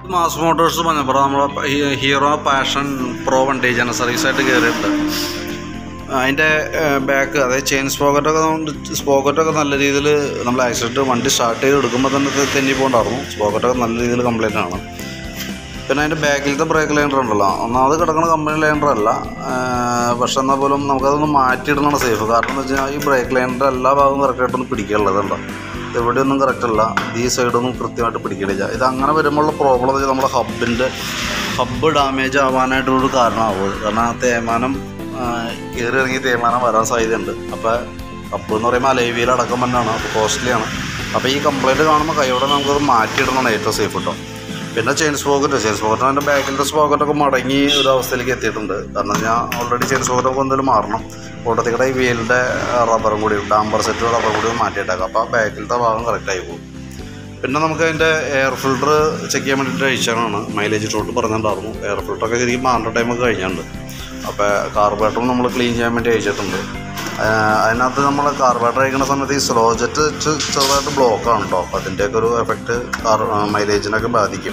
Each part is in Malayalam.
മാസ് മോട്ടോഴ്സ് പറഞ്ഞപ്പോൾ നമ്മളെ ഹീ- ഹീറോ പാഷൻ പ്രോ വണ്ടി ജനസർവീസ് ആയിട്ട് കയറിയിട്ടുണ്ട് അതിൻ്റെ ബാക്ക് അതായത് ചെയിൻ സ്പോക്കറ്റൊക്കെ സ്പോക്കറ്റൊക്കെ നല്ല രീതിയിൽ നമ്മൾ ആക്സിഡൻറ്റ് വണ്ടി സ്റ്റാർട്ട് ചെയ്ത് എടുക്കുമ്പോൾ തന്നെ തെ- തെന്നി പോകണ്ടായിരുന്നു സ്പോക്കറ്റൊക്കെ നല്ല രീതിയിൽ കംപ്ലൈൻ്റ് ആണ് പിന്നെ അതിൻ്റെ ബാക്കിലത്തെ ബ്രേക്ക് ലൈൻഡർ ഉണ്ടല്ലോ ഒന്നാമത് കിടക്കുന്ന കമ്പനി ലൈൻഡർ അല്ല പക്ഷെ എന്നാൽ പോലും നമുക്കതൊന്ന് മാറ്റിയിടുന്നതാണ് സേഫ് കാരണം എന്ന് വെച്ചാൽ ഈ ബ്രേക്ക് ലൈൻഡർ എല്ലാ ഭാഗവും കറക്റ്റായിട്ടൊന്നും പിടിക്കാനുള്ളതുണ്ടോ ഇവിടെയൊന്നും കറക്റ്റ് അല്ല ഈ സൈഡൊന്നും കൃത്യമായിട്ട് പിടിക്കണില്ല ഇത് അങ്ങനെ വരുമ്പോഴുള്ള പ്രോബ്ലം എന്ന് വെച്ചാൽ നമ്മുടെ ഹബിൻ്റെ ഹബ്ബ് ഡാമേജ് ആവാനായിട്ടുള്ളൊരു കാരണമാവും കാരണം ആ തേയ്മാനം കയറി ഇറങ്ങി തേയ്മാനം വരാൻ സാധ്യതയുണ്ട് അപ്പോൾ ഹബ്ബ് എന്ന് പറയുമ്പോൾ അലൈവിയിൽ അടക്കം തന്നെയാണ് അപ്പോൾ കോസ്റ്റ്ലിയാണ് അപ്പോൾ ഈ കംപ്ലൈൻറ്റ് കാണുമ്പോൾ കൈയോടെ നമുക്കത് മാറ്റിയിടണമാണ് ഏറ്റവും സേഫ് കേട്ടോ പിന്നെ ചെയിൻ സ്പോക്കറ്റ് ചെയിൻ സ്പോക്കറ്റ് അതിൻ്റെ ബാക്കിലത്തെ സ്പോക്കറ്റൊക്കെ മടങ്ങി ഒരു അവസ്ഥയിലേക്ക് എത്തിയിട്ടുണ്ട് കാരണം ഞാൻ ഓൾറെഡി ചെയിൻ സ്പോക്കറ്റൊക്കെ എന്തെങ്കിലും മാറണം കൂട്ടത്തിക്കടെ ഈ വീലിൻ്റെ റബ്ബറും കൂടി ഡാമ്പർ സെറ്റ് റബ്ബർ കൂടി ഒന്ന് മാറ്റിയിട്ടേക്കാം അപ്പോൾ ആ ബാക്കിലത്തെ ഭാഗം കറക്റ്റായി പോകും പിന്നെ നമുക്ക് അതിൻ്റെ എയർ ഫിൽറ്റർ ചെക്ക് ചെയ്യാൻ വേണ്ടിയിട്ട് അയച്ചാണ് മൈലേജ് ഷോട്ട് പറഞ്ഞിട്ടുണ്ടായിരുന്നു എയർ ഫിൽറ്ററൊക്കെ ശരിക്കും മാറേണ്ട ടൈമൊക്കെ കഴിഞ്ഞിട്ടുണ്ട് അപ്പോൾ കാർബറേറ്ററും നമ്മൾ ക്ലീൻ ചെയ്യാൻ വേണ്ടി അയച്ചിട്ടുണ്ട് ആഹ് അതിനകത്ത് നമ്മൾ കാർബറേറ്റർ അയക്കുന്ന സമയത്ത് ഈ സ്ലോ ജെറ്റ് ചെറുതായിട്ട് ബ്ലോക്കാണ് കേട്ടോ അപ്പോൾ അതിൻ്റെയൊക്കെ ഒരു എഫക്റ്റ് കാർ മൈലേജിനൊക്കെ ബാധിക്കും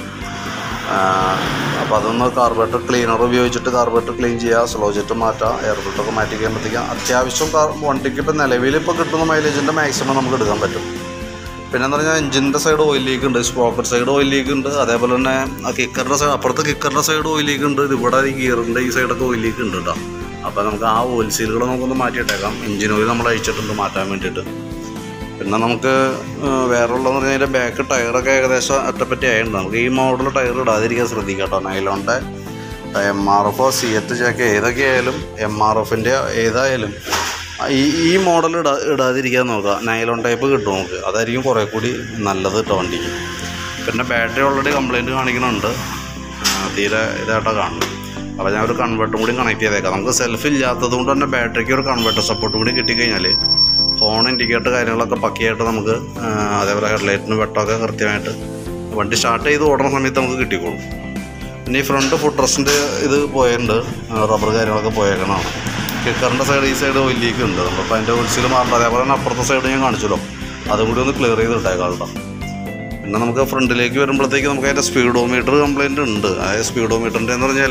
അപ്പോൾ അതൊന്ന് കാർബറേറ്റർ ക്ലീനർ ഉപയോഗിച്ചിട്ട് കാർബറേറ്റർ ക്ലീൻ ചെയ്യുക സ്ലോ ജെറ്റ് മാറ്റുക എയർ ഫിൽറ്ററൊക്കെ മാറ്റി കഴിയുമ്പോഴത്തേക്കും അത്യാവശ്യം കാർ വണ്ടിക്ക് ഇപ്പോൾ നിലവിൽ ഇപ്പോൾ കിട്ടുന്ന മൈലേജിൻ്റെ മാക്സിമം നമുക്ക് എടുക്കാൻ പറ്റും പിന്നെന്ന് പറഞ്ഞാൽ എഞ്ചിൻ്റെ സൈഡ് ഓയിൽ ലീക്ക് ഉണ്ട് സ്പോക്കറ്റ് സൈഡ് ഓയിൽ ലീക്ക് ഉണ്ട് അതേപോലെ തന്നെ ആ കിക്കറിൻ്റെ സൈഡ് അപ്പുറത്തെ കിക്കറിൻ്റെ സൈഡ് ഓയിൽ ലീക്ക് ഉണ്ട് ഇത് ഇവിടെ ഈ ഗിയറിൻ്റെ ഈ സൈഡൊക്കെ ഓയിൽ ലീക്ക് ഉണ്ട് കേട്ടോ അപ്പോൾ നമുക്ക് ആ ഓയിൽ സീലുകൾ നമുക്കൊന്ന് മാറ്റിയിട്ടേക്കാം എഞ്ചിൻ ഓയിൽ നമ്മൾ അയച്ചിട്ടുണ്ട് മാറ്റാൻ വേണ്ടിയിട്ട് പിന്നെ നമുക്ക് വേറെ ഉള്ളതെന്ന് പറഞ്ഞാൽ അതിൻ്റെ ബാക്ക് ടയറൊക്കെ ഏകദേശം അറ്റപ്പറ്റി ആയിട്ടുണ്ട് നമുക്ക് ഈ മോഡൽ ടയർ ഇടാതിരിക്കാൻ ശ്രദ്ധിക്കാം കേട്ടോ നൈലോണിൻ്റെ എം ആർ എഫോ സി എത്ത് ജാക്ക് ഏതൊക്കെ ആയാലും എം ആർ എഫിൻ്റെ ഏതായാലും ഈ ഈ മോഡൽ ഇടാ ഇടാതിരിക്കാൻ നോക്കുക നൈലോൺ ടൈപ്പ് കിട്ടും നമുക്ക് അതായിരിക്കും കുറേ കൂടി നല്ലത് കേട്ടോ വണ്ടിക്ക് പിന്നെ ബാറ്ററി ഓൾറെഡി കംപ്ലൈൻറ്റ് കാണിക്കുന്നുണ്ട് ആ, തീരെ ഇതായിട്ടാണ് കാണുന്നത് അപ്പോൾ ഞാൻ ഒരു കൺവെർട്ടും കൂടി കണക്ട് ചെയ്തേക്കാം നമുക്ക് സെൽഫ് ഇല്ലാത്തത് കൊണ്ട് തന്നെ ബാറ്ററിക്ക് ഒരു കൺവെർട്ടർ സപ്പോർട്ടും കൂടി കിട്ടിക്കഴിഞ്ഞാൽ ഫോൺ ഇൻഡിക്കേറ്റർ കാര്യങ്ങളൊക്കെ പക്കയായിട്ട് നമുക്ക് ആ, അതേപോലെ ഹെഡ്ലൈറ്റിന് വെട്ടമൊക്കെ കൃത്യമായിട്ട് വണ്ടി സ്റ്റാർട്ട് ചെയ്ത് ഓടുന്ന സമയത്ത് നമുക്ക് കിട്ടിക്കോളും പിന്നെ ഈ ഫ്രണ്ട് ഫുഡ് റെസ്റ്റിൻ്റെ ഇത് പോയിട്ടുണ്ട് റബ്ബർ കാര്യങ്ങളൊക്കെ പോയേക്കണതാണ് കിക്കറിൻ്റെ സൈഡ് ഈ സൈഡ് വലിയേക്ക് ഉണ്ട് നമ്മളിപ്പോൾ അതിൻ്റെ ഉത്സവം മാറണ്ട അതേപോലെ തന്നെ അപ്പുറത്തെ സൈഡ് ഞാൻ കാണിച്ചല്ലോ അതും കൂടി ഒന്ന് ക്ലിയർ ചെയ്ത് ഇട്ടേക്കാം കേട്ടോ പിന്നെ നമുക്ക് ഫ്രണ്ടിലേക്ക് വരുമ്പോഴത്തേക്ക് നമുക്ക് അതിൻ്റെ സ്പീഡോമീറ്റർ കംപ്ലൈൻറ്റ് ഉണ്ട് അതായത് സ്പീഡോമീറ്ററിൻ്റെ എന്ന് പറഞ്ഞാൽ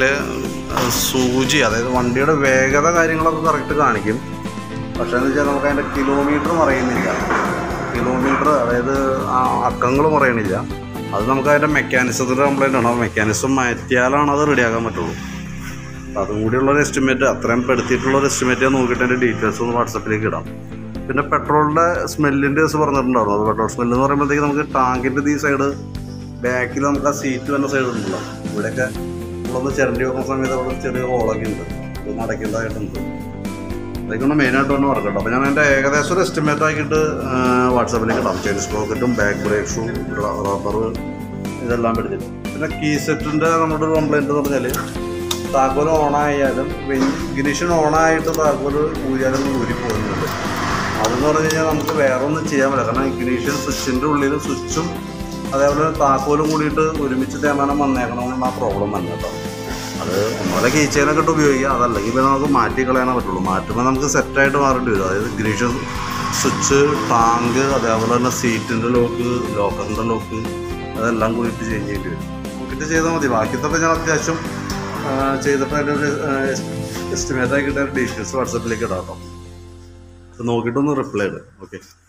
സൂചി അതായത് വണ്ടിയുടെ വേഗത കാര്യങ്ങളൊക്കെ കറക്റ്റ് കാണിക്കും പക്ഷേ എന്ന് വെച്ചാൽ നമുക്ക് അതിൻ്റെ കിലോമീറ്റർ അറിയുന്നില്ല കിലോമീറ്റർ അതായത് ആ അക്കങ്ങൾ പറയണില്ല അത് നമുക്ക് അതിൻ്റെ മെക്കാനിസത്തിൻ്റെ കംപ്ലൈൻ്റ് ആണ് ആ മെക്കാനിസം മാറ്റിയാലാണ് അത് റെഡിയാക്കാൻ പറ്റുള്ളൂ അപ്പോൾ അതും കൂടിയുള്ളൊരു എസ്റ്റിമേറ്റ് അത്രയും പെടുത്തിയിട്ടുള്ളൊരു എസ്റ്റിമേറ്റ് നോക്കിയിട്ട് അതിൻ്റെ ഡീറ്റെയിൽസ് ഒന്ന് വാട്സപ്പിലേക്ക് ഇടാം പിന്നെ പെട്രോളിൻ്റെ സ്മെല്ലിൻ്റെ കേസ് പറഞ്ഞിട്ടുണ്ടായിരുന്നു അത് പെട്രോൾ സ്മെല്ല് എന്ന് പറയുമ്പോഴത്തേക്ക് നമുക്ക് ടാങ്കിൻ്റെ ഈ സൈഡ് ബാക്കിൽ നമുക്ക് ആ സീറ്റ് വരുന്ന സൈഡ് ഉണ്ടല്ലോ ഇവിടെയൊക്കെ നമ്മളൊന്ന് ചിരണ്ടി വെക്കുന്ന സമയത്ത് അവിടെ ചെറിയ ഹോളൊക്കെ ഉണ്ട് ഇത് നടക്കേണ്ടതായിട്ടുണ്ട് അതൊക്കെയാണ് മെയിനായിട്ട് ഒന്ന് വർക്കട്ടോ അപ്പോൾ ഞാൻ എൻ്റെ ഏകദേശം ഒരു എസ്റ്റിമേറ്റ് ആക്കിയിട്ട് വാട്സാപ്പിലേക്ക് ഇടാം ചെയിൻ സ്പോക്കറ്റും ബാക്ക് ബ്രേക്ക് ഷൂ റബ്ബർ ഇതെല്ലാം പിടിച്ചിട്ട് പിന്നെ കീ സെറ്റിൻ്റെ നമ്മുടെ ഒരു കംപ്ലൈൻറ്റ് എന്ന് പറഞ്ഞാൽ താക്കോൽ ഓണായാലും ഇഗ്നിഷൻ ഓണായിട്ട് താക്കോൽ ഊരിയാലും ഊരി പോകുന്നുണ്ട് അതെന്ന് പറഞ്ഞു കഴിഞ്ഞാൽ നമുക്ക് വേറെ ഒന്നും ചെയ്യാൻ പറ്റില്ല കാരണം ഇഗ്നീഷ്യൻ സ്വിച്ചിൻ്റെ ഉള്ളിൽ സ്വിച്ചും അതേപോലെ താക്കോലും കൂടിയിട്ട് ഒരുമിച്ച് തേമാനം വന്നേക്കണമെന്നാണ് ആ പ്രോബ്ലം വന്നത് കേട്ടോ അത് ഒന്നുപോലെ കീച്ചേനൊക്കെ ഇട്ട് ഉപയോഗിക്കുക അതല്ലെങ്കിൽ പിന്നെ നമുക്ക് മാറ്റി കളയാനേ പറ്റുള്ളൂ മാറ്റുമ്പോൾ നമുക്ക് സെറ്റായിട്ട് മാറേണ്ടി വരും അതായത് ഇഗ്നീഷ്യൻ സ്വിച്ച് ടാങ്ക് അതേപോലെ തന്നെ സീറ്റിൻ്റെ ലോക്ക് ലോക്കറിൻ്റെ ലോക്ക് അതെല്ലാം കൂടിയിട്ട് ചേഞ്ച് ചെയ്യേണ്ടി വരും നോക്കിയിട്ട് ചെയ്താൽ മതി ബാക്കിയത്തൊക്കെ ഞാൻ അത്യാവശ്യം ആ, ചെയ്തിട്ട് അതിൻ്റെ ഒരു എസ്റ്റിമേറ്റ് ആക്കിയിട്ട് ഡീറ്റെയിൽസ് വാട്സപ്പിലേക്ക് ഇടാം കേട്ടോ ഇത് നോക്കിയിട്ടൊന്ന് റിപ്ലൈ ഇടും ഓക്കെ